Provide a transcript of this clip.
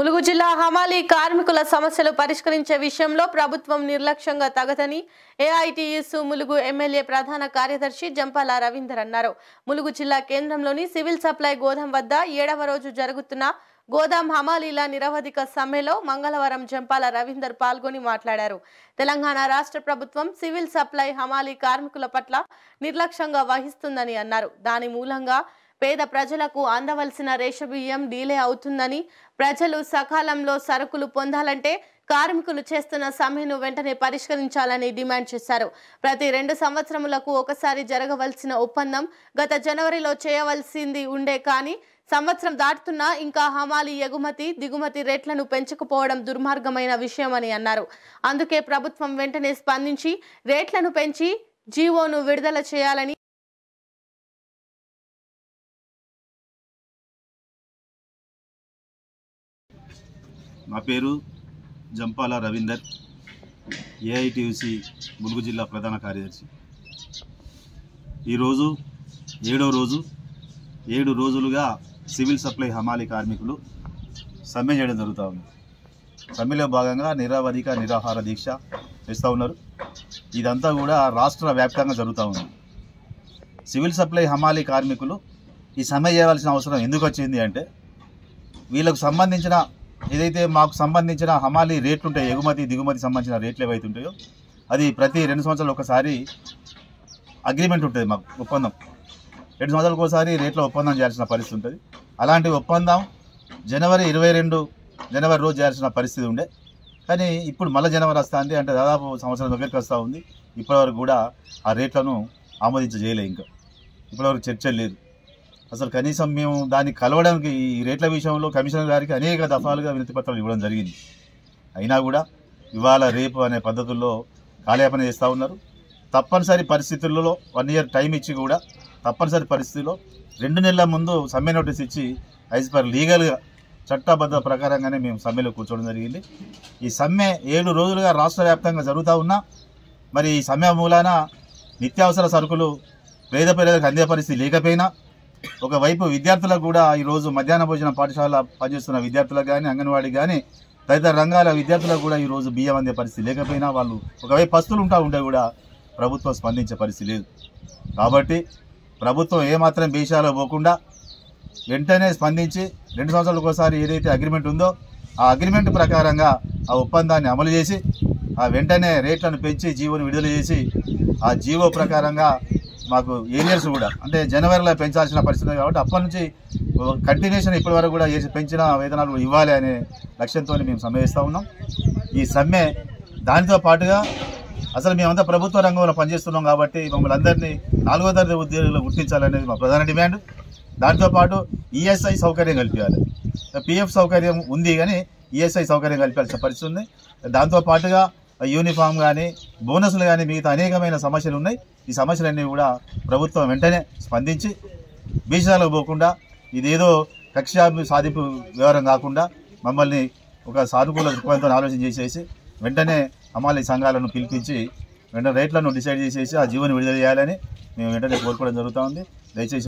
ములుగు జిల్లా హమాలీ కార్మికుల సమస్యలు పరిష్కరించే విషయంలో ప్రభుత్వం నిర్లక్ష్యంగా తగదని ఏఐటియుసు ములుగు ఎమ్మెల్యే ప్రధాన కార్యదర్శి జంపాల రవీందర్ అన్నారు ములుగు జిల్లా కేంద్రంలోని సివిల్ సప్లై గోదాం వద్ద ఏడవ రోజు జరుగుతున్న గోదాం హమాలీల నిరవధిక సమ్మెలో మంగళవారం జంపాల రవీందర్ పాల్గొని మాట్లాడారు తెలంగాణ రాష్ట్ర ప్రభుత్వం సివిల్ సప్లై హమాలీ కార్మికుల పట్ల నిర్లక్ష్యంగా వహిస్తుందని అన్నారు దాని మూలంగా పేద ప్రజలకు అందవలసిన రేషన్ బియ్యం డీలే అవుతుందని ప్రజలు సకాలంలో సరుకులు పొందాలంటే కార్మికులు చేస్తున్న సమ్మెను వెంటనే పరిష్కరించాలని డిమాండ్ చేశారు ప్రతి రెండు సంవత్సరములకు ఒకసారి జరగవలసిన ఒప్పందం గత జనవరిలో చేయవలసింది ఉండే కానీ సంవత్సరం దాటుతున్నా ఇంకా హమాలి ఎగుమతి దిగుమతి రేట్లను పెంచకపోవడం దుర్మార్గమైన విషయమని అన్నారు అందుకే ప్రభుత్వం వెంటనే స్పందించి రేట్లను పెంచి జీవోను విడుదల చేయాలని నా పేరు జంపాల రవీందర్ ఏఐటియుసి ములుగు జిల్లా ప్రధాన కార్యదర్శి ఈరోజు ఏడో రోజు ఏడు రోజులుగా సివిల్ సప్లై హమాలి కార్మికులు సమ్మె చేయడం జరుగుతూ ఉంది సమ్మెలో భాగంగా నిరవధిక నిరాహార దీక్ష చేస్తూ ఉన్నారు ఇదంతా కూడా రాష్ట్ర వ్యాప్తంగా జరుగుతూ ఉంది సివిల్ సప్లై హమాలి కార్మికులు ఈ సమ్మె చేయవలసిన అవసరం ఎందుకు వచ్చింది అంటే వీళ్ళకు సంబంధించిన ఏదైతే మాకు సంబంధించిన హమాలీ రేట్లు ఉంటాయి ఎగుమతి దిగుమతి సంబంధించిన రేట్లు ఏవైతే ఉంటాయో అది ప్రతి రెండు సంవత్సరాలు ఒకసారి అగ్రిమెంట్ ఉంటుంది మాకు ఒప్పందం రెండు సంవత్సరాలకు ఒకసారి రేట్ల ఒప్పందం చేయాల్సిన పరిస్థితి ఉంటుంది అలాంటి ఒప్పందం జనవరి ఇరవై రెండు జనవరి రోజు చేయాల్సిన పరిస్థితి ఉండే కానీ ఇప్పుడు మళ్ళీ జనవరి వస్తుంది అంటే దాదాపు సంవత్సరం దగ్గరికి వస్తూ ఉంది ఇప్పటివరకు కూడా ఆ రేట్లను ఆమోదించ చేయలే ఇంకా ఇప్పటివరకు చర్చ లేదు అసలు కనీసం మేము దాన్ని కలవడానికి ఈ రేట్ల విషయంలో కమిషనర్ గారికి అనేక దఫాలుగా వినతి పత్రాలు ఇవ్వడం జరిగింది అయినా కూడా ఇవాళ రేపు అనే పద్ధతుల్లో కాలయాపన చేస్తూ ఉన్నారు తప్పనిసరి పరిస్థితులలో వన్ ఇయర్ టైం ఇచ్చి కూడా తప్పనిసరి పరిస్థితిలో రెండు నెలల ముందు సమ్మె నోటీస్ ఇచ్చి యాజ్ పర్ లీగల్గా చట్టబద్ధ ప్రకారంగానే మేము సమ్మెలో కూర్చోవడం జరిగింది ఈ సమ్మె ఏడు రోజులుగా రాష్ట్ర వ్యాప్తంగా జరుగుతూ ఉన్నా మరి ఈ సమ్మె మూలాన నిత్యావసర సరుకులు పేద పేదలకు అందే పరిస్థితి లేకపోయినా ఒకవైపు విద్యార్థులకు కూడా ఈరోజు మధ్యాహ్న భోజన పాఠశాల పనిచేస్తున్న విద్యార్థులకు కానీ అంగన్వాడీ కానీ తదితర రంగాల విద్యార్థులకు కూడా ఈరోజు బియ్యం అందే పరిస్థితి లేకపోయినా వాళ్ళు ఒకవైపు పస్తులు ఉంటా ఉంటే కూడా ప్రభుత్వం స్పందించే పరిస్థితి లేదు కాబట్టి ప్రభుత్వం ఏమాత్రం బీషాలో పోకుండా వెంటనే స్పందించి రెండు సంవత్సరాలకు ఒకసారి ఏదైతే అగ్రిమెంట్ ఉందో ఆ అగ్రిమెంట్ ప్రకారంగా ఆ ఒప్పందాన్ని అమలు చేసి ఆ వెంటనే రేట్లను పెంచి జీవోని విడుదల చేసి ఆ జీవో ప్రకారంగా మాకు ఏరియర్స్ కూడా అంటే జనవరిలో పెంచాల్సిన పరిస్థితి ఉంది కాబట్టి అప్పటి నుంచి కంటిన్యూషన్ ఇప్పటి వరకు కూడా చేసి పెంచిన వేతనాలు ఇవ్వాలి అనే లక్ష్యంతో మేము సమ్మె చేస్తూ ఉన్నాం ఈ సమ్మె దానితో పాటుగా అసలు మేమంతా ప్రభుత్వ రంగంలో పనిచేస్తున్నాం కాబట్టి మమ్మల్ని అందరినీ నాలుగో తరగతి ఉద్యోగులు గుర్తించాలనేది మా ప్రధాన డిమాండ్ దాంతోపాటు ఈఎస్ఐ సౌకర్యం కల్పించాలి పిఎఫ్ సౌకర్యం ఉంది కానీ ఈఎస్ఐ సౌకర్యం కల్పించాల్సిన పరిస్థితి ఉంది దాంతో పాటుగా యూనిఫామ్ కానీ బోనస్లు కానీ మిగతా అనేకమైన సమస్యలు ఉన్నాయి ఈ సమస్యలన్నీ కూడా ప్రభుత్వం వెంటనే స్పందించి బీజాలకు పోకుండా ఇదేదో కక్ష సాధింపు వ్యవహారం కాకుండా మమ్మల్ని ఒక సానుకూల దృక్పథంతో ఆలోచన చేసేసి వెంటనే హమాలి సంఘాలను పిలిపించి వెంటనే రేట్లను డిసైడ్ చేసేసి ఆ జీవోని విడుదల చేయాలని మేము వెంటనే కోరుకోవడం జరుగుతూ ఉంది దయచేసి